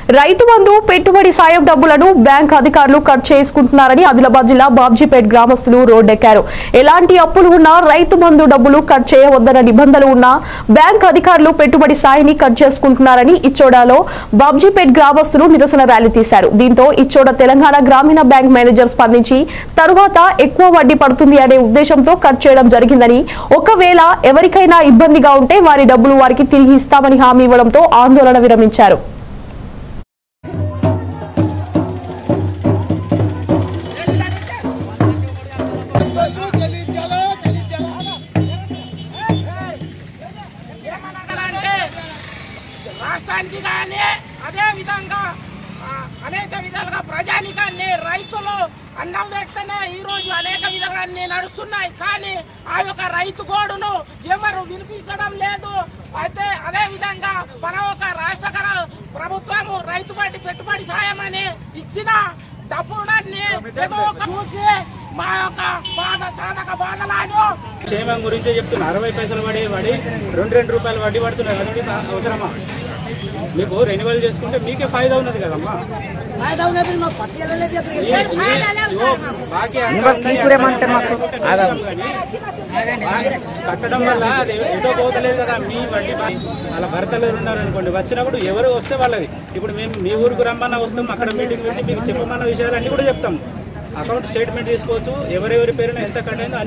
రైతు బంధు పెట్టుబడి సాయం డబ్బులను బ్యాంక్ అధికారులు కట్ చేసుకుంటున్నారని ఆదిలాబాద్ జిల్లా బాబ్జీపేట్ గ్రామస్తులు రోడ్డెక్కారు ఎలాంటి అప్పులు ఉన్నా రైతు బంధు డబ్బులు కట్ చేయవద్దన్న నిబంధనలు ఉన్నా బ్యాంక్ అధికారులు పెట్టుబడి సాయాన్ని కట్ చేసుకుంటున్నారని ఇచ్చోడాలో బాబ్జీపేట్ గ్రామస్తులు నిరసన ర్యాలీ తీశారు దీంతో ఇచ్చోడ తెలంగాణ గ్రామీణ బ్యాంక్ మేనేజర్ స్పందించి తరువాత ఎక్కువ వడ్డీ పడుతుంది అనే ఉద్దేశంతో కట్ చేయడం జరిగిందని ఒకవేళ ఎవరికైనా ఇబ్బందిగా ఉంటే వారి డబ్బులు వారికి తిరిగి ఇస్తామని హామీ ఇవ్వడంతో ఆందోళన విరమించారు ఏమనగలంటే రాష్ట్రానికి కానీ అదే విధంగా ఆ, అనేక విధాలుగా ప్రజానికాన్ని రైతులు అన్నం పెడితేనే ఈ రోజు అనేక విధాలుగా అన్ని నడుస్తున్నాయి కానీ ఆ యొక్క రైతు గోడును ఎవరు వినిపించడం లేదు అయితే అదే విధంగా మన ఒక రాష్ట్ర కర- ప్రభుత్వము రైతు బట్టి పెట్టుబడి సాయం అని ఇచ్చిన డబ్బులన్నీ ఏదో ఒక చూసి మా యొక్క బాధ చాదక బాధలాను క్షేమం గురించే చెప్తున్నా అరవై పైసలు పడి పడి రెండు రెండు రూపాయలు వడ్డీ పడుతున్నాయి కదండి ఇది అవసరమా మీకు రెన్యువల్ చేసుకుంటే మీకే ఫాయిదా ఉన్నది కదమ్మా ఈ- ఈ- ఇగో బాకీ అంతా ఉన్నాయి, అంతా కానీ కట్టడం వల్ల అది ఎటో పోతలేదు కదా మీ వడ్డీ బా- వాళ్ళ భర్తలు ఉన్నారు అనుకోండి వచ్చినప్పుడు ఎవరు వస్తే వాళ్ళది ఇప్పుడు మేము మీ ఊరికి రమ్మన్నా వస్తాం అక్కడ మీటింగ్ పెట్టి మీకు చెప్పమన్న విషయాలన్నీ కూడా చెప్తాం అకౌంట్ స్టేట్మెంట్ తీసుకోవచ్చు ఎవరెవరి పేరున ఎంత కట్టయిందో